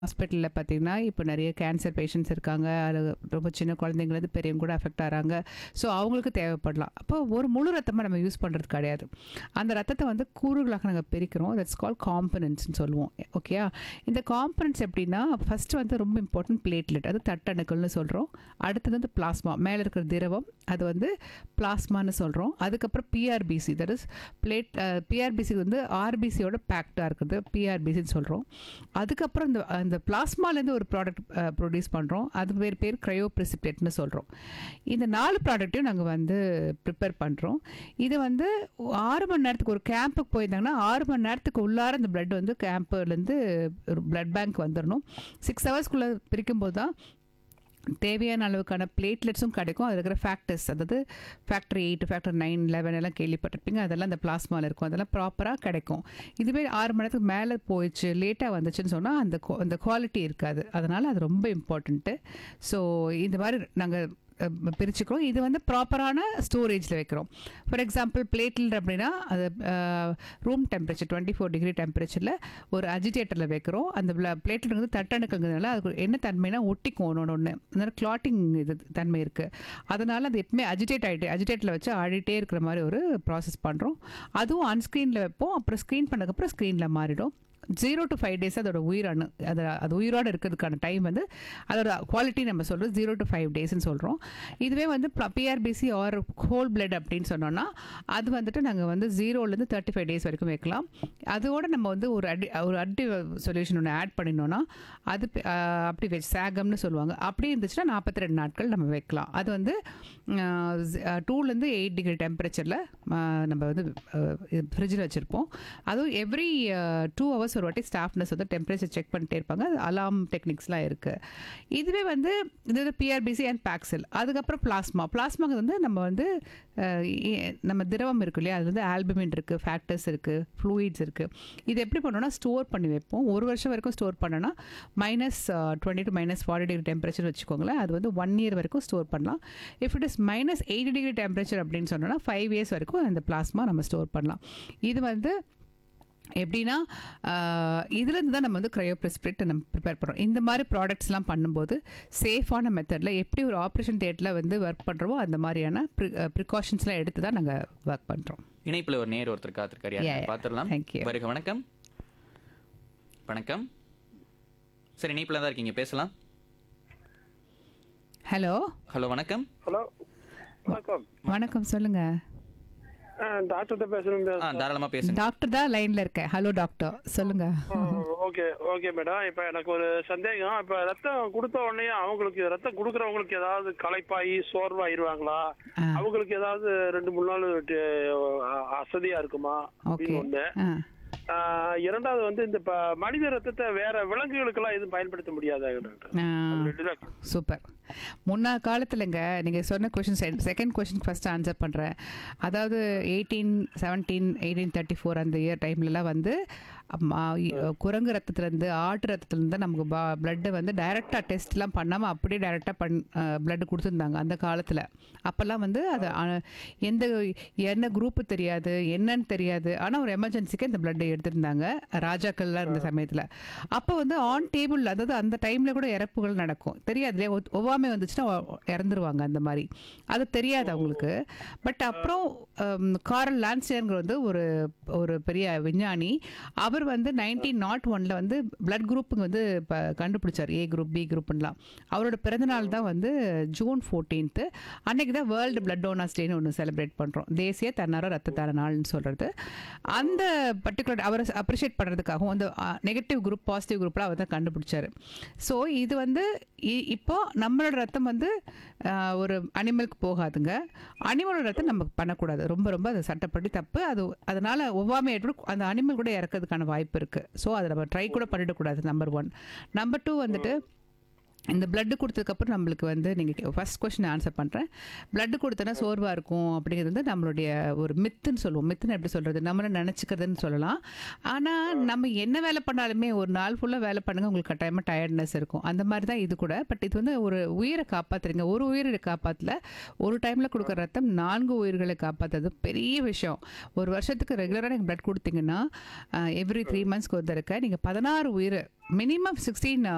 ஹாஸ்பிட்டலில் பார்த்தீங்கன்னா இப்போ நிறைய கேன்சர் பேஷண்ட்ஸ் இருக்காங்க அது ரொம்ப சின்ன குழந்தைங்களது பெரியவங்க கூட அஃபெக்ட் ஆகிறாங்க ஸோ அவங்களுக்கு தேவைப்படலாம் அப்போ ஒரு முழு ரத்தமாக நம்ம யூஸ் பண்ணுறது கிடையாது அந்த ரத்தத்தை வந்து கூறுகளாக நாங்கள் பிரிக்கிறோம் தட்ஸ் கால் காம்பனன்ட்ஸ்னு சொல்லுவோம் ஓகேயா இந்த காம்பனன்ட்ஸ் எப்படின்னா ஃபஸ்ட்டு வந்து ரொம்ப இம்பார்ட்டன்ட் பிளேட்லெட் அது தட்டணுக்கள்னு சொல்கிறோம் அடுத்தது வந்து பிளாஸ்மா மேலே இருக்கிற திரவம் அது வந்து பிளாஸ்மான்னு சொல்கிறோம் அதுக்கப்புறம் PRBC that is plate PRBC வந்து ஆர்பிசியோட பேக்டாக இருக்குது பிஆர்பிசின்னு சொல்கிறோம் அதுக்கப்புறம் இந்த அந்த பிளாஸ்மாலேருந்து ஒரு ப்ராடக்ட் ப்ரொடியூஸ் பண்ணுறோம் அது பேர் பேர் க்ரையோ ப்ரிசிப்டேட்னு சொல்கிறோம் இந்த நாலு ப்ராடக்ட்டையும் நாங்கள் வந்து ப்ரிப்பேர் பண்ணுறோம் இது வந்து ஆறு மணி நேரத்துக்கு ஒரு கேம்புக்கு போயிருந்தாங்கன்னா ஆறு மணி நேரத்துக்கு உள்ளார இந்த பிளட் வந்து கேம்ப்லேருந்து ஒரு பிளட் பேங்க் வந்துடணும் சிக்ஸ் ஹவர்ஸ்க்குள்ளே பிரிக்கும்போது தான் தேவையான அளவுக்கான பிளேட்லெட்ஸும் கிடைக்கும் அதில் இருக்கிற ஃபேக்டர்ஸ் அதாவது factor eight factor nine eleven எல்லாம் கேள்விப்பட்டிருப்பீங்க அதெல்லாம் அந்த பிளாஸ்மாவில் இருக்கும் அதெல்லாம் ப்ராப்பராக கிடைக்கும் இதுவே ஆறு மணி நேரத்துக்கு மேலே போயிடுச்சு லேட்டாக வந்துச்சுன்னு சொன்னால் அந்த qua- அந்த குவாலிட்டி இருக்காது அதனால் அது ரொம்ப இம்பார்ட்டண்ட்டு ஸோ இந்த மாதிரி நாங்கள் பிரிச்சுக்கிறோம் இது வந்து ப்ராப்பரான ஸ்டோரேஜில் வைக்கிறோம் ஃபார் எக்ஸாம்பிள் பிளேட்டில் அப்படின்னா அது room temperature twenty four degree டெம்பரேச்சரில் ஒரு அஜிடேட்டரில் வைக்கிறோம் அந்த பிளேட்டில் வந்து தட்டணுக்குங்கிறதுனால அதுக்கு என்ன தன்மைனா ஒட்டிக்கும் ஒன்று ஒன்று அதனால் கிளாட்டிங் இது தன்மை இருக்குது அதனால் அது எப்பவுமே அஜிடேட் ஆகிட்டு அஜிடேட்டில் வச்சு ஆடிட்டே இருக்கிற மாதிரி ஒரு ப்ராசஸ் பண்ணுறோம் அதுவும் அன்ஸ்க்ரீனில் வைப்போம் அப்புறம் ஸ்க்ரீன் பண்ணதுக்கப்புறம் ஸ்க்ரீனில் மாறிடும் ஜீரோ டு ஃபைவ் டேஸ் அதோட உயிரணு அது அது உயிரோடு இருக்கிறதுக்கான டைம் வந்து அதோட குவாலிட்டி நம்ம சொல்கிறோம் ஜீரோ டு ஃபைவ் டேஸ்னு சொல்கிறோம் இதுவே வந்து பிஆர்பிசி ஆர் ஹோல் பிளட் அப்படின்னு சொன்னோன்னா அது வந்துட்டு நாங்கள் வந்து ஜீரோலேருந்து தேர்ட்டி ஃபைவ் டேஸ் வரைக்கும் வைக்கலாம் அதோட நம்ம வந்து ஒரு அடி ஒரு அடி சொல்யூஷன் ஒன்று ஆட் பண்ணினோன்னா அது பி- ஆஹ் அப்படி வச்சு சேகம்னு சொல்லுவாங்க அப்படி இருந்துச்சுன்னா நாற்பத்தி ரெண்டு நாட்கள் நம்ம வைக்கலாம் அது வந்து டூலேருந்து எயிட் டிகிரி டெம்பரேச்சரில் நம்ம வந்து ஃப்ரிட்ஜில் வச்சுருப்போம் அதுவும் எவ்ரி டூ ஹவர்ஸ் ஒரு வாட்டி ஸ்டாஃப்னஸ் வந்து டெம்பரேச்சர் செக் பண்ணிட்டே இருப்பாங்க அலாம் டெக்னிக்ஸ்லாம் இருக்குது இதுவே வந்து இது வந்து பிஆர்பிசி அண்ட் பேக்செல் அதுக்கப்புறம் பிளாஸ்மா பிளாஸ்மாக்கு வந்து நம்ம வந்து அஹ், இ- நம்ம திரவம் இருக்கு இல்லையா அது வந்து ஆல்பமின் இருக்குது ஃபேக்டர்ஸ் இருக்குது ஃப்ளூயிட்ஸ் இருக்குது இது எப்படி பண்ணோம்னா ஸ்டோர் பண்ணி வைப்போம் ஒரு வருஷம் வரைக்கும் ஸ்டோர் பண்ணோன்னா minus twenty to minus forty degree temperature வச்சுக்கோங்களேன் அது வந்து ஒன் இயர் வரைக்கும் ஸ்டோர் பண்ணலாம் if it is minus eighty degree temperature அப்படின்னு சொன்னோன்னா ஃபைவ் இயர்ஸ் வரைக்கும் அந்த பிளாஸ்மா நம்ம ஸ்டோர் பண்ணலாம் இது வந்து எப்படின்னா இதுலேருந்து தான் நம்ம வந்து க்ரையோப்ரெஸ்பிரிட் நம்ம ப்ரிப்பேர் பண்ணுறோம் இந்த மாதிரி ப்ராடக்ட்ஸ்லாம் பண்ணும்போது சேஃபான மெத்தடில் எப்படி ஒரு ஆப்ரேஷன் தேட்டரில் வந்து ஒர்க் பண்ணுறோமோ அந்த மாதிரியான ப்ரிகாஷன்ஸ்லாம் எடுத்து தான் நாங்கள் ஒர்க் பண்ணுறோம் இணைப்புல ஒரு நேர் ஒருத்தர் காத்திருக்காரு Yeah, யாருன்னு yeah. பார்த்துடலாம் Thank you. வருக வணக்கம் வணக்கம் சரி இணைப்புல தான் இருக்கீங்க பேசலாம் ஹலோ ஹலோ வணக்கம் ஹலோ வணக்கம் வணக்கம் சொல்லுங்கள் ஆ, டாக்டர்கிட்ட பேசணும் ஆ தாராளமா பேசுங்க டாக்டர் தான் லைனில் இருக்கேன் ஹலோ டாக்டர் சொல்லுங்கள் ஓகே ஓகே மேடம் இப்போ எனக்கு ஒரு சந்தேகம் இப்போ ரத்தம் கொடுத்த உடனே அவங்களுக்கு ரத்தம் கொடுக்குறவங்களுக்கு ஏதாவது களைப்பாயி சோர்வாயிருவாங்களா ஆ. அவங்களுக்கு ஏதாவது ரெண்டு மூணு நாள் ட- அ- அசதியா இருக்குமா ஓகே அப்படின்னு ஒண்ணு ஆ ஆ, இரண்டாவது வந்து இந்த ப- மனித ரத்தத்தை வேற விலங்குகளுக்கெல்லாம் எதுவும் பயன்படுத்த முடியாதா டாக்டர் ஆ. அது ரெண்டு தான். சூப்பர் முன்னா காலத்துலங்க நீங்கள் சொன்ன question second question first answer பண்ணுறேன் அதாவது eighteen seventeen eighteen thirty four அந்த இயர் டைம்லலாம் வந்து அம்மா, இ- குரங்கு ரத்தத்துலேருந்து ஆட்டு ரத்தத்துலேருந்து நமக்கு பா பிளட்டை வந்து டைரெக்டாக டெஸ்ட்லாம் பண்ணாமல் அப்படியே டைரெக்டாக பண் பிளட் கொடுத்துருந்தாங்க அந்த காலத்தில் அப்போல்லாம் வந்து அது அ- எந்த என்ன குரூப்பு தெரியாது என்னன்னு தெரியாது ஆனால் ஒரு எமர்ஜென்சிக்கு இந்த பிளட்டை எடுத்திருந்தாங்க ராஜாக்கள்லாம் இருந்த சமயத்தில் அப்போ வந்து ஆன் டேபிள் அதாவது அந்த டைமில் கூட இறப்புகள் நடக்கும் தெரியாது இல்லையா ஒ- ஒவ்வாமை வந்துச்சுன்னா ஒ- இறந்துருவாங்க அந்த மாதிரி அது தெரியாது அவங்களுக்கு பட் அப்புறம் காரல் லான்சியருங்கிற வந்து ஒரு ஒரு பெரிய விஞ்ஞானி அவர் வந்து நைன்டீன் நாட் ஒனில் வந்து பிளட் குரூப்புங்க வந்து இப்போ கண்டுபிடிச்சார் ஏ குரூப் பி குரூப்லாம் அவரோட பிறந்தநாள் தான் வந்து ஜூன் ஃபோர்டீன்த்து அன்னைக்கு தான் வேர்ல்டு பிளட் டோனர்ஸ் டேன்னு ஒன்று செலிப்ரேட் பண்ணுறோம் தேசிய தன்னார ரத்த தான நாள்னு சொல்கிறது அந்த பர்டிகுலர் அவரை அப்ரிஷியேட் பண்ணுறதுக்காகவும் அந்த நெகட்டிவ் குரூப் பாசிட்டிவ் குரூப்லாம் அவர் தான் கண்டுபிடிச்சாரு ஸோ இது வந்து இ- இப்போ நம்மளோட ரத்தம் வந்து ஆஹ், ஒரு அனிமலுக்கு போகாதுங்க அனிமலோட ரத்தம் நமக்கு பண்ணக்கூடாது ரொம்ப ரொம்ப அது சட்டப்படி தப்பு அது அதனால் ஒவ்வாமை ஏற்படும் அந்த அனிமல் கூட இறக்கிறதுக்கான வாய்ப்பு இருக்குது ஸோ அதை நம்ம ட்ரை கூட பண்ணிடக்கூடாது நம்பர் ஒன் நம்பர் டூ வந்துட்டு இந்த பிளட்டு கொடுத்ததுக்கப்புறம் நம்மளுக்கு வந்து நீங்கள் ஃபர்ஸ்ட் கொஸ்டின் ஆன்சர் பண்ணுறேன் பிளட்டு கொடுத்தனா சோர்வாக இருக்கும் அப்படிங்கிறது வந்து நம்மளுடைய ஒரு மித்துன்னு சொல்லுவோம் மித்துன்னு எப்படி சொல்கிறது நம்மளை நினச்சிக்கிறதுன்னு சொல்லலாம் ஆனால் நம்ம என்ன வேலை பண்ணாலுமே ஒரு நாள் ஃபுல்லாக வேலை பண்ணுங்க உங்களுக்கு கட்டாயமாக டயர்ட்னஸ் இருக்கும் அந்த மாதிரி தான் இது கூட பட் இது வந்து ஒரு உயிரை காப்பாற்றுறீங்க ஒரு உயிரை காப்பாற்றல ஒரு டைமில் கொடுக்குற ரத்தம் நான்கு உயிர்களை காப்பாற்றுறது பெரிய விஷயம் ஒரு வருஷத்துக்கு ரெகுலராக நீங்கள் பிளட் கொடுத்தீங்கன்னா எவ்ரி த்ரீ மந்த்ஸ்க்கு ஒரு தடவை நீங்கள் பதினாறு உயிர் மினிமம் சிக்ஸ்டீன்